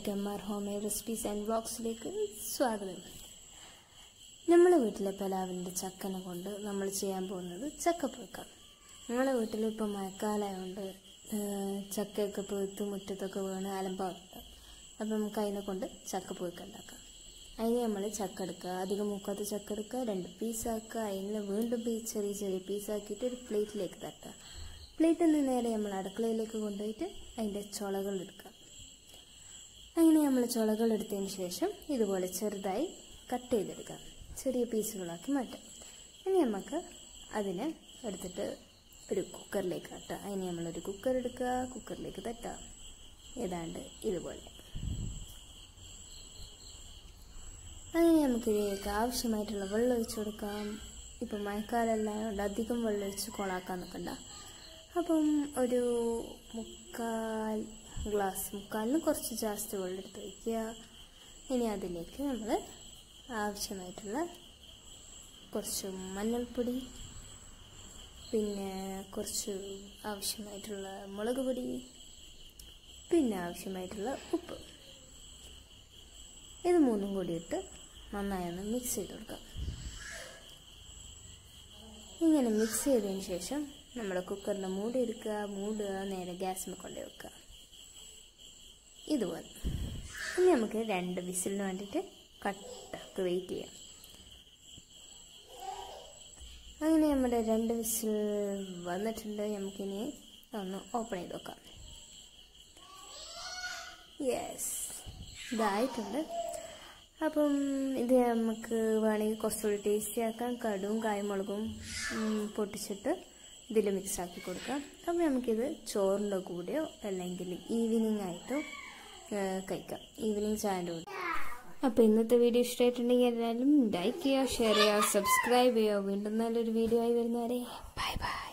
എല്ലാവർക്കും M R home made recipes and വ്ളോഗ്സിലേക്ക് സ്വാഗതം നമ്മളെ വീട്ടിലെ പലാവിൻ്റെ ചക്കനെ കൊണ്ട് നമ്മൾ ചെയ്യാൻ പോകുന്നത് ചക്കപ്പുഴുക്കം നമ്മളെ വീട്ടിൽ ഇപ്പോൾ മഴക്കാലമായതുകൊണ്ട് ചക്കയൊക്കെ പുഴുത്ത് മുറ്റത്തൊക്കെ വീണ് അലമ്പാറുണ്ട് അപ്പം നമുക്ക് അതിനെ കൊണ്ട് ചക്കപ്പുഴുക്കം ഉണ്ടാക്കാം അതിന് നമ്മൾ ചക്ക എടുക്കുക അധികം മൂക്കാത്ത ചക്ക എടുക്കുക രണ്ട് പീസാക്കുക അതിനെ വീണ്ടും പീസ് ചെറിയ ചെറിയ പീസാക്കിയിട്ട് ഒരു പ്ലേറ്റിലേക്ക് തട്ടുക പ്ലേറ്റിൽ നിന്ന് നേരെ നമ്മൾ അടുക്കളയിലേക്ക് കൊണ്ടുപോയിട്ട് അതിൻ്റെ ചുളകൾ എടുക്കുക അങ്ങനെ നമ്മൾ ചുളകൾ എടുത്തതിന് ശേഷം ഇതുപോലെ ചെറുതായി കട്ട് ചെയ്തെടുക്കാം ചെറിയ പീസുകളാക്കി മാറ്റാം ഇനി നമുക്ക് അതിനെ എടുത്തിട്ട് ഒരു കുക്കറിലേക്ക് തട്ടുക അതിന് നമ്മളൊരു കുക്കർ എടുക്കുക കുക്കറിലേക്ക് തട്ടുക ഏതാണ്ട് ഇതുപോലെ അങ്ങനെ നമുക്ക് ഇതിലേക്ക് ആവശ്യമായിട്ടുള്ള വെള്ളം ഒഴിച്ചു കൊടുക്കാം ഇപ്പം മഴക്കാലമെല്ലാം കൊണ്ട് അധികം വെള്ളം ഒഴിച്ച് കൊളാക്കാൻ നിൽക്കണ്ട അപ്പം ഒരു മുക്കാൽ ഗ്ലാസ് മുക്കാലിന് കുറച്ച് ജാസ്തി വെള്ളം എടുത്ത് വയ്ക്കുക ഇനി അതിലേക്ക് നമ്മൾ ആവശ്യമായിട്ടുള്ള കുറച്ച് മഞ്ഞൾപ്പൊടി പിന്നെ കുറച്ച് ആവശ്യമായിട്ടുള്ള മുളക് പൊടി പിന്നെ ആവശ്യമായിട്ടുള്ള ഉപ്പ് ഇത് മൂന്നും കൂടി ഇട്ട് നന്നായി ഒന്ന് മിക്സ് ചെയ്ത് കൊടുക്കാം ഇങ്ങനെ മിക്സ് ചെയ്തതിന് ശേഷം നമ്മുടെ കുക്കറിൻ്റെ മൂടി എടുക്കുക മൂടുക നേരെ ഗ്യാസിൽ കൊണ്ടു വെക്കുക ഇതുപോലെ ഇനി നമുക്ക് രണ്ട് വിസിലിന് വേണ്ടിയിട്ട് കട്ടക്ക് വെയിറ്റ് ചെയ്യാം അങ്ങനെ നമ്മുടെ രണ്ട് വിസിൽ വന്നിട്ടുണ്ട് നമുക്കിനി ഒന്ന് ഓപ്പൺ ചെയ്ത് നോക്കാം യെസ് ഇതായിട്ടുണ്ട് അപ്പം ഇത് നമുക്ക് വേണമെങ്കിൽ കുറച്ചുകൂടി ടേസ്റ്റി ആക്കാം കടുവും കായ്മുളകും പൊട്ടിച്ചിട്ട് ഇതിൽ മിക്സ് ആക്കി കൊടുക്കാം അപ്പം നമുക്കിത് ചോറിൻ്റെ കൂടെയോ അല്ലെങ്കിൽ ഈവനിങ് ആയിട്ടോ കഴിക്കാം ഈവനിങ് ചായൻ്റെ കൂടെ അപ്പോൾ ഇന്നത്തെ വീഡിയോ ഇഷ്ടമായിട്ടുണ്ടെങ്കിൽ എല്ലാവരും ലൈക്ക് ചെയ്യുക ഷെയർ ചെയ്യുക സബ്സ്ക്രൈബ് ചെയ്യുക വീണ്ടും നല്ലൊരു വീഡിയോ ആയി വരുന്നവരെ ബൈ ബൈ